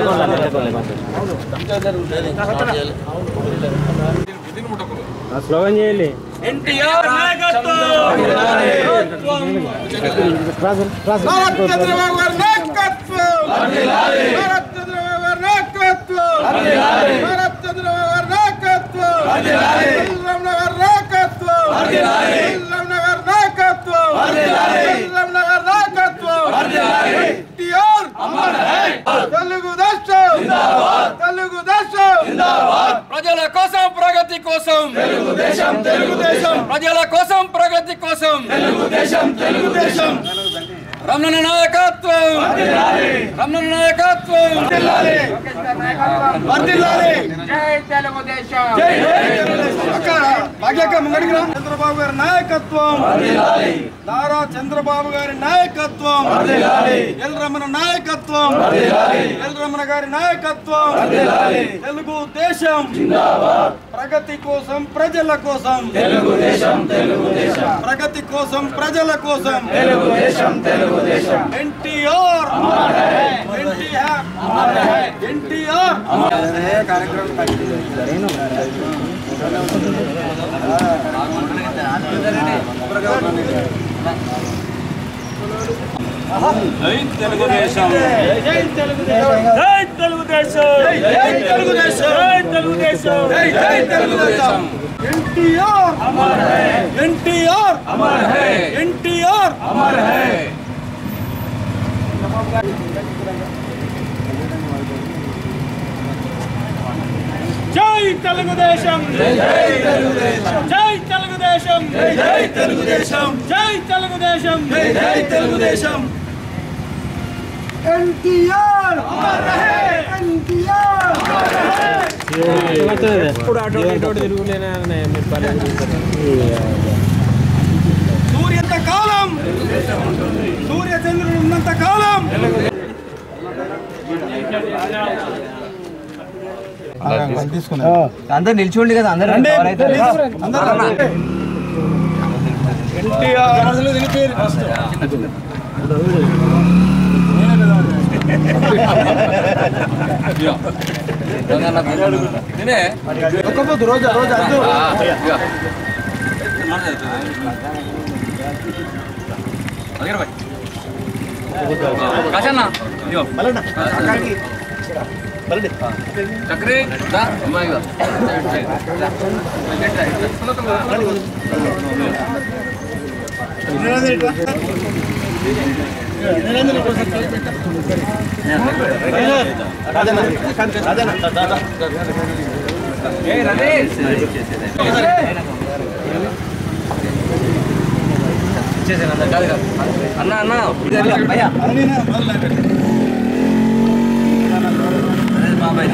slogan చేయాలి ఎన్టీఆర్ నాయకత్వం భారత్ చంద్రబాబు గారి నాయకత్వం భారత్ చంద్రబాబు గారి నాయకత్వం భారత్ చంద్రబాబు గారి నాయకత్వం రమణ గారి నాయకత్వం రమణ గారి నాయకత్వం రమణ గారి నాయకత్వం ఎన్టీఆర్ తెలుగుదేశం తెలుగుదేశం ప్రజల కోసం ప్రగతి కోసం తెలుగుదేశం తెలుగుదేశం ప్రజల కోసం ప్రగతి కోసం తెలుగుదేశం తెలుగుదేశం రమణ నాయకత్వం రమణ నాయకత్వం చంద్రబాబు గారి నాయకత్వం నారా చంద్రబాబు గారి నాయకత్వం ఎల్ రమణ నాయకత్వం ఎల్ రమణ గారి నాయకత్వం తెలుగు దేశం ప్రగతి కోసం ప్రజల కోసం తెలుగుదేశం తెలుగుదేశం ప్రగతి కోసం ప్రజల కోసం తెలుగుదేశం తెలుగుదేశం ఎన్టీఆర్ ఎన్టీఆర్ ఎన్టీఆర్ తెలుగుదేశం జై తెలుగుదేశం జై తెలుగుదేశం జై తెలుగుదేశం జై తెలుగుదేశం జై జై తెలుగుదేశం ఎన్టీఆర్ అమర్ హై ఎన్టీఆర్ అమర్ హై ఎన్టీఆర్ అమర్ హై జై తెలుగుదేశం జై తెలుగుదేశం జై తెలుగుదేశం జై తెలుగుదేశం జై తెలుగుదేశం జై తెలుగుదేశం ఎన్టీఆర్ అమర్ హై ఎన్టీఆర్ అమర్ హై ఎప్పుడు అటు ఇటు తిరుగులేనా మీరు పని సూర్యంత కాలం సూర్య చంద్రుడు ఉన్నంత కాలం అందరు నిల్చోండి కదా అందరూ రోజు రోజు అద్దు కాశన్న చక్రి దా అమ్మాయి అన్న అన్న బాబాయ్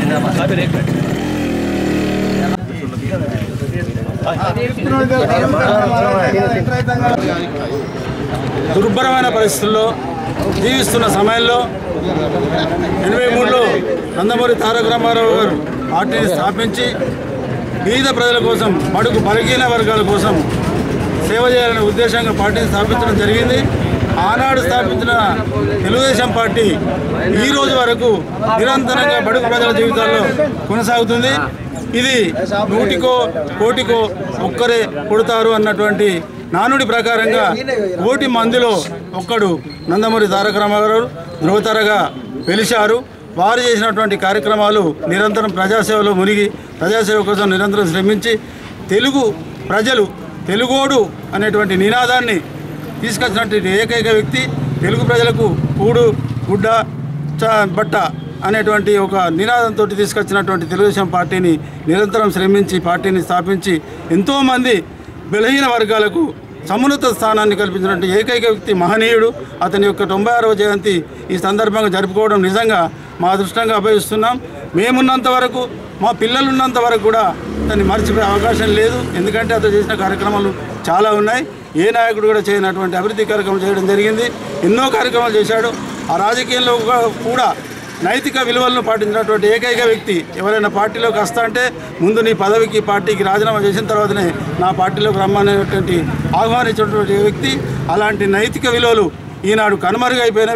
దుర్భరమైన పరిస్థితుల్లో జీవిస్తున్న సమయంలో ఎనభై మూడులో నందమూరి తారక రామారావు గారు పార్టీని స్థాపించి బీద ప్రజల కోసం బడుగు బలహీన వర్గాల కోసం సేవ చేయాలనే ఉద్దేశంగా పార్టీని స్థాపించడం జరిగింది ఆనాడు స్థాపించిన తెలుగుదేశం పార్టీ ఈ రోజు వరకు నిరంతరంగా బడుగు ప్రజల జీవితాల్లో కొనసాగుతుంది ఇది నూటికో కోటికో ఒక్కరే కొడతారు అన్నటువంటి నానుడి ప్రకారంగా కోటి మందిలో ఒక్కడు నందమూరి తారక రామారావు ధృవతరగా వెలిశారు వారు చేసినటువంటి కార్యక్రమాలు నిరంతరం ప్రజాసేవలో మునిగి ప్రజాసేవ కోసం నిరంతరం శ్రమించి తెలుగు ప్రజలు తెలుగోడు అనేటువంటి నినాదాన్ని తీసుకొచ్చినటువంటి ఏకైక వ్యక్తి తెలుగు ప్రజలకు కూడు గుడ్డ చ- బట్ట అనేటువంటి ఒక నినాదంతో తీసుకొచ్చినటువంటి తెలుగుదేశం పార్టీని నిరంతరం శ్రమించి పార్టీని స్థాపించి ఎంతోమంది బలహీన వర్గాలకు సమున్నత స్థానాన్ని కల్పించినటువంటి ఏకైక వ్యక్తి మహనీయుడు అతని యొక్క తొంభై ఆరవ జయంతి ఈ సందర్భంగా జరుపుకోవడం నిజంగా మా అదృష్టంగా అభయస్తున్నాం మేమున్నంత వరకు మా పిల్లలు ఉన్నంత వరకు కూడా అతన్ని మర్చిపోయే అవకాశం లేదు ఎందుకంటే అతను చేసిన కార్యక్రమాలు చాలా ఉన్నాయి ఏ నాయకుడు కూడా చేయనటువంటి అభివృద్ధి కార్యక్రమాలు చేయడం జరిగింది ఎన్నో కార్యక్రమాలు చేశాడు ఆ రాజకీయంలో కూడా- కూడా నైతిక విలువలను పాటించినటువంటి ఏకైక వ్యక్తి ఎవరైనా పార్టీలోకి వస్తా అంటే ముందు నీ పదవికి పార్టీకి రాజీనామా చేసిన తర్వాతనే నా పార్టీలోకి రమ్మనేటువంటి ఆహ్వానించినటువంటి వ్యక్తి అలాంటి నైతిక విలువలు ఈనాడు కనుమరుగైపోయినవి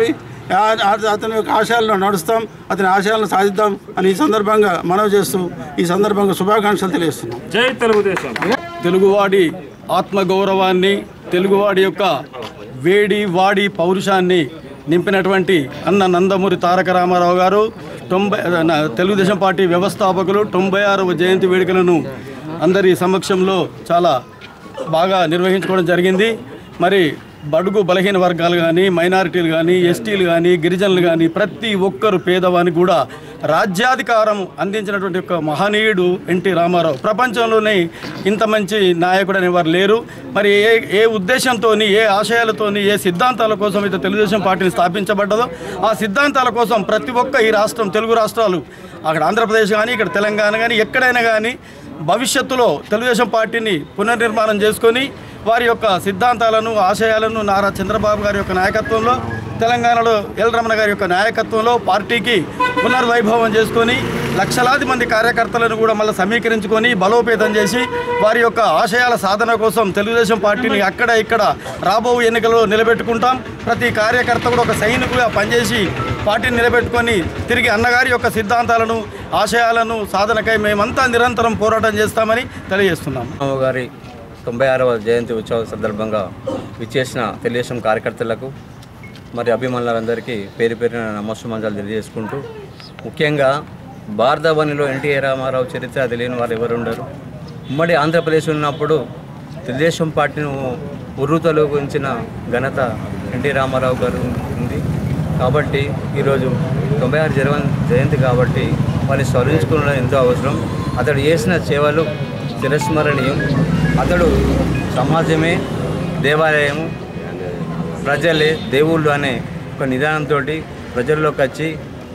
ఆ- ఆ- అతని యొక్క ఆశయాలను నడుస్తాం అతని ఆశయాలను సాధిద్దాం అని ఈ సందర్భంగా మనవి చేస్తూ ఈ సందర్భంగా శుభాకాంక్షలు తెలియజేస్తున్నాం జై తెలుగుదేశం తెలుగువాడి ఆత్మగౌరవాన్ని తెలుగువాడి యొక్క వేడి వాడి పౌరుషాన్ని నింపినటువంటి అన్న నందమూరి తారక రామారావు గారు తొంభై నా- తెలుగుదేశం పార్టీ వ్యవస్థాపకులు తొంభై ఆరవ జయంతి వేడుకలను అందరి సమక్షంలో చాలా బాగా నిర్వహించుకోవడం జరిగింది మరి బడుగు బలహీన వర్గాలు కానీ మైనారిటీలు కానీ ఎస్టీలు కానీ గిరిజనులు కానీ ప్రతి ఒక్కరు పేదవానికి కూడా రాజ్యాధికారం అందించినటువంటి ఒక మహనీయుడు ఎన్టీ రామారావు ప్రపంచంలోనే ఇంత మంచి నాయకుడు అనేవారు లేరు మరి ఏ ఏ ఉద్దేశంతో ఏ ఆశయాలతోని ఏ సిద్ధాంతాల కోసం అయితే తెలుగుదేశం పార్టీని స్థాపించబడ్డదో ఆ సిద్ధాంతాల కోసం ప్రతి ఒక్క ఈ రాష్ట్రం తెలుగు రాష్ట్రాలు అక్కడ ఆంధ్రప్రదేశ్ కానీ ఇక్కడ తెలంగాణ కానీ ఎక్కడైనా కానీ భవిష్యత్తులో తెలుగుదేశం పార్టీని పునర్నిర్మాణం చేసుకొని వారి యొక్క సిద్ధాంతాలను ఆశయాలను నారా చంద్రబాబు గారి యొక్క నాయకత్వంలో తెలంగాణలో ఎల్ రమణ గారి యొక్క నాయకత్వంలో పార్టీకి పునర్వైభవం చేసుకొని లక్షలాది మంది కార్యకర్తలను కూడా మళ్ళీ సమీకరించుకొని బలోపేతం చేసి వారి యొక్క ఆశయాల సాధన కోసం తెలుగుదేశం పార్టీని అక్కడ ఇక్కడ రాబో ఎన్నికల్లో నిలబెట్టుకుంటాం ప్రతి కార్యకర్త కూడా ఒక సైనికుగా పనిచేసి పార్టీని నిలబెట్టుకొని తిరిగి అన్నగారి యొక్క సిద్ధాంతాలను ఆశయాలను సాధనకై మేమంతా నిరంతరం పోరాటం చేస్తామని తెలియజేస్తున్నాం రామారావు గారి తొంభై ఆరవ జయంతి ఉత్సవ సందర్భంగా విచ్చేసిన తెలుగుదేశం కార్యకర్తలకు మరి అభిమానులందరికీ పేరు పేరున నమస్సుమంజాలు తెలియజేసుకుంటూ ముఖ్యంగా భారతవనిలో ఎన్టీఆర్ రామారావు చరిత్ర తెలియని వారు ఎవరు ఉండరు ఉమ్మడి ఆంధ్రప్రదేశ్ ఉన్నప్పుడు తెలుగుదేశం పార్టీని ఉర్రూతలోకించిన ఘనత ఎన్టీ రామారావు గారు ఉంది కాబట్టి ఈరోజు తొంభై ఆరు జరవ జయంతి కాబట్టి వారిని స్మరించుకోవడం ఎంతో అవసరం అతడు చేసిన సేవలు చిరస్మరణీయం అతడు సమాజమే దేవాలయం ప్రజలే దేవుళ్ళు అనే ఒక నిదానంతో ప్రజల్లోకి వచ్చి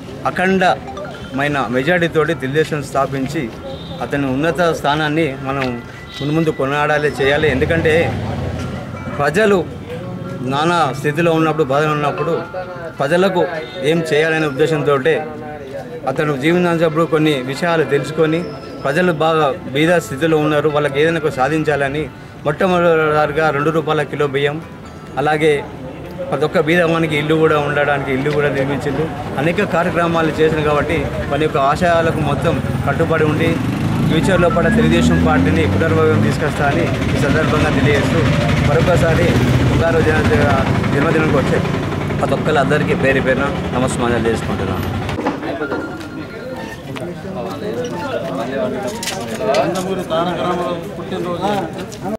అఖండమైన మెజార్టీతోటి తెలుగుదేశం స్థాపించి అతని ఉన్నత స్థానాన్ని మనం మున్ముందు కొనాడాలి చేయాలి ఎందుకంటే ప్రజలు నానా స్థితిలో ఉన్నప్పుడు బాధలో ఉన్నప్పుడు ప్రజలకు ఏం చేయాలనే ఉద్దేశంతో అతను జీవించినప్పుడు కొన్ని విషయాలు తెలుసుకొని ప్రజలు బాగా బీద స్థితిలో ఉన్నారు వాళ్ళకి ఏదైనా ఒకటి సాధించాలని మొట్టమొదటిగా రెండు రూపాయల కిలో బియ్యం అలాగే ప్రతి ఒక్క బీదవానికి ఇల్లు కూడా ఉండడానికి ఇల్లు కూడా నిర్మించిండు అనేక కార్యక్రమాలు చేసింది కాబట్టి మన యొక్క ఆశయాలకు మొత్తం కట్టుబడి ఉండి ఫ్యూచర్లో కూడా తెలుగుదేశం పార్టీని పునర్వైభవం తీసుకొస్తా అని ఈ సందర్భంగా తెలియజేస్తూ మరొకసారి బంగారు జన జన్మదినానికి వచ్చే ప్రతి ఒక్కరు అందరికీ పేరు పేరున నమస్కారాలు చేసుకుంటున్నాను నందమూరి తారక రామారావు పుట్టినరోజు